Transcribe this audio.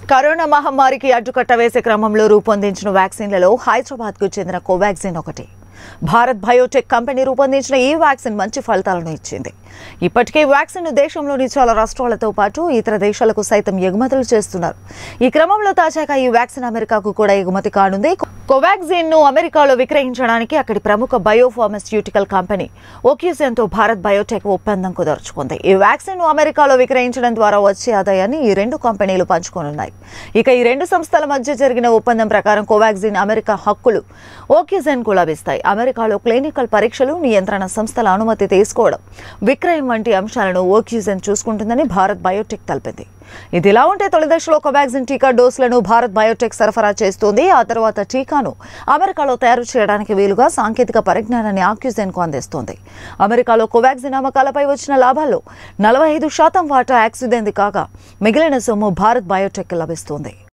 corona మహమ్మారికి అడ్డుకట్ట వేసే క్రమంలో రూపొందించిన వ్యాక్సిన్లలో హైదరాబాద్కు చెందిన కోవాక్సిన్ ఒకటి భారత్ బయోటెక్ కంపెనీ రూపొందించిన ఈ వ్యాక్సిన్ మంచి ఫలితాలను ఇచ్చింది ఇప్పటికే ఈ వ్యాక్సిన్ దేశంలోని చాలా రాష్ట్రాలతో పాటు ఇతర దేశాలకు సైతం ఎగుమతులు చేస్తున్నారు ఈ క్రమంలో తాజాగా ఈ వ్యాక్సిన్ అమెరికాకు కూడా ఎగుమతి కానుంది కోవాక్సిన్ ను అమెరికాలో విక్రయించడానికి అక్కడి ప్రముఖ బయోఫార్మస్యూటికల్ కంపెనీ ఓక్యూజెన్ తో భారత్ బయోటెక్ ఒప్పందం కుదుర్చుకుంది ఈ వ్యాక్సిన్ ను అమెరికాలో విక్రయించడం ద్వారా వచ్చే ఆదాయాన్ని ఈ రెండు కంపెనీలు పంచుకోనున్నాయి ఇక ఈ రెండు సంస్థల మధ్య జరిగిన ఒప్పందం ప్రకారం కోవాక్సిన్ అమెరికా హక్కులు ఓక్యూజెన్ కు లభిస్తాయి అమెరికాలో క్లినికల్ పరీక్షలు నియంత్రణ సంస్థల అనుమతి తీసుకోవడం విక్రయం వంటి అంశాలను ఓక్యూజెన్ చూసుకుంటుందని భారత్ బయోటెక్ తెలిపింది ఇదిలా ఉంటే తొలి దశలో కోవాక్సిన్ టీకా డోసులను భారత్ బయోటెక్ సరఫరా చేస్తోంది ఆ తర్వాత టీకాను అమెరికాలో తయారు చేయడానికి వీలుగా సాంకేతిక పరిజ్ఞానాన్ని ఆక్యుజెన్ కు అందిస్తోంది అమెరికాలో కోవాక్సిన్ అమ్మకాలపై వచ్చిన లాభాల్లో నలభై ఐదు శాతం వాటా ఆక్సిజన్ది కాగా మిగిలిన సొమ్ము భారత్ బయోటెక్ లభిస్తోంది